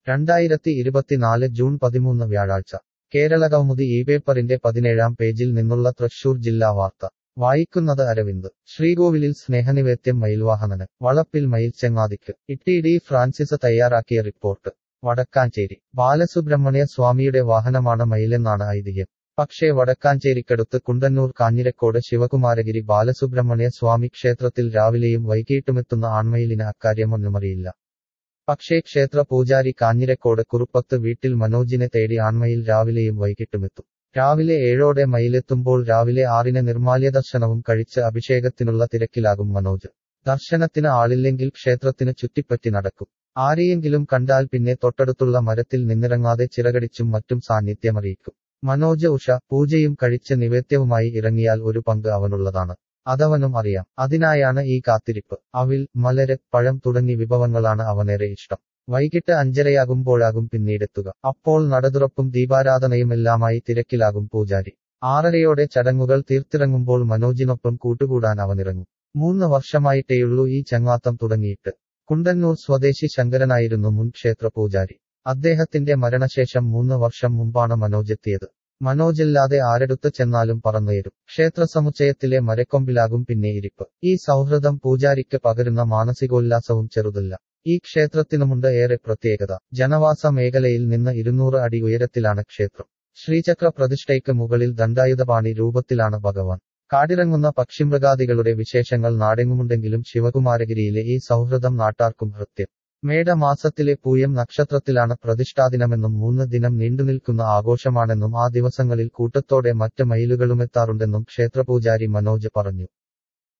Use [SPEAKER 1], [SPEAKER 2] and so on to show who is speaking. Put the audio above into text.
[SPEAKER 1] രണ്ടായിരത്തി ഇരുപത്തിനാല് ജൂൺ പതിമൂന്ന് വ്യാഴാഴ്ച കേരളകൗമുദി ഈ പേപ്പറിന്റെ പതിനേഴാം പേജിൽ നിന്നുള്ള തൃശൂർ ജില്ലാ വാർത്ത വായിക്കുന്നത് അരവിന്ദ് ശ്രീകോവിലിൽ സ്നേഹനിവേദ്യം മയിൽവാഹനന് വളപ്പിൽ മയിൽ ചെങ്ങാതിക്ക് ഇട്ടി ഡി ഫ്രാൻസിസ് തയ്യാറാക്കിയ റിപ്പോർട്ട് വടക്കാഞ്ചേരി ബാലസുബ്രഹ്മണ്യ സ്വാമിയുടെ വാഹനമാണ് മയിലെന്നാണ് ഐതിഹ്യം പക്ഷേ വടക്കാഞ്ചേരിക്കടുത്ത് കുണ്ടന്നൂർ കാഞ്ഞിരക്കോട് ശിവകുമാരഗിരി ബാലസുബ്രഹ്മണ്യ സ്വാമി ക്ഷേത്രത്തിൽ രാവിലെയും വൈകിട്ടുമെത്തുന്ന ആൺമയിലിന് അക്കാര്യമൊന്നുമറിയില്ല പക്ഷേ ക്ഷേത്ര പൂജാരി കാഞ്ഞിരക്കോട് കുറുപ്പത്ത് വീട്ടിൽ മനോജിനെ തേടി ആൺമയിൽ രാവിലെയും വൈകിട്ടുമെത്തും രാവിലെ ഏഴോടെ മയിലെത്തുമ്പോൾ രാവിലെ ആറിന് നിർമാല്യ ദർശനവും കഴിച്ച് അഭിഷേകത്തിനുള്ള തിരക്കിലാകും മനോജ് ദർശനത്തിന് ആളില്ലെങ്കിൽ ക്ഷേത്രത്തിന് ചുറ്റിപ്പറ്റി നടക്കും ആരെയെങ്കിലും കണ്ടാൽ പിന്നെ തൊട്ടടുത്തുള്ള മരത്തിൽ നിന്നിറങ്ങാതെ ചിറകടിച്ചും മറ്റും സാന്നിധ്യമറിയിക്കും മനോജ് ഉഷ പൂജയും കഴിച്ച് നിവേദ്യവുമായി ഇറങ്ങിയാൽ ഒരു പങ്ക് അവനുള്ളതാണ് അതവനും അറിയാം അതിനായാണ് ഈ കാത്തിരിപ്പ് അവിൽ മലര് പഴം തുടങ്ങി വിഭവങ്ങളാണ് അവനേറെ ഇഷ്ടം വൈകിട്ട് അഞ്ചരയാകുമ്പോഴാകും പിന്നീടെത്തുക അപ്പോൾ നടതുറപ്പും ദീപാരാധനയുമെല്ലാമായി തിരക്കിലാകും പൂജാരി ആറരയോടെ ചടങ്ങുകൾ തീർത്തിറങ്ങുമ്പോൾ മനോജിനൊപ്പം കൂട്ടുകൂടാൻ അവനിറങ്ങും മൂന്ന് വർഷമായിട്ടേയുള്ളൂ ഈ ചങ്ങാത്തം തുടങ്ങിയിട്ട് കുണ്ടന്നൂർ സ്വദേശി ശങ്കരനായിരുന്നു മുൻ ക്ഷേത്ര പൂജാരി അദ്ദേഹത്തിന്റെ മരണശേഷം മൂന്ന് വർഷം മുമ്പാണ് മനോജെത്തിയത് മനോജില്ലാതെ ആരെടുത്ത് ചെന്നാലും പറന്നുയരും ക്ഷേത്ര സമുച്ചയത്തിലെ മരക്കൊമ്പിലാകും പിന്നെ ഇരിപ്പ് ഈ സൗഹൃദം പൂജാരിക്ക് പകരുന്ന മാനസികോല്ലാസവും ചെറുതല്ല ഈ ക്ഷേത്രത്തിനുമുണ്ട് ഏറെ പ്രത്യേകത ജനവാസ മേഖലയിൽ നിന്ന് ഇരുന്നൂറ് അടി ഉയരത്തിലാണ് ക്ഷേത്രം ശ്രീചക്ര പ്രതിഷ്ഠയ്ക്ക് മുകളിൽ ദണ്ഡായുധപാണി രൂപത്തിലാണ് ഭഗവാൻ കാടിറങ്ങുന്ന പക്ഷിമൃഗാദികളുടെ വിശേഷങ്ങൾ നാടെങ്ങുമുണ്ടെങ്കിലും ശിവകുമാരഗിരിയിലെ ഈ സൗഹൃദം നാട്ടാർക്കും ഹൃത്യം മേടമാസത്തിലെ പൂയം നക്ഷത്രത്തിലാണ് പ്രതിഷ്ഠാദിനമെന്നും മൂന്ന് ദിനം നീണ്ടുനിൽക്കുന്ന ആഘോഷമാണെന്നും ആ ദിവസങ്ങളിൽ കൂട്ടത്തോടെ മറ്റ് മയിലുകളുമെത്താറുണ്ടെന്നും ക്ഷേത്രപൂജാരി മനോജ് പറഞ്ഞു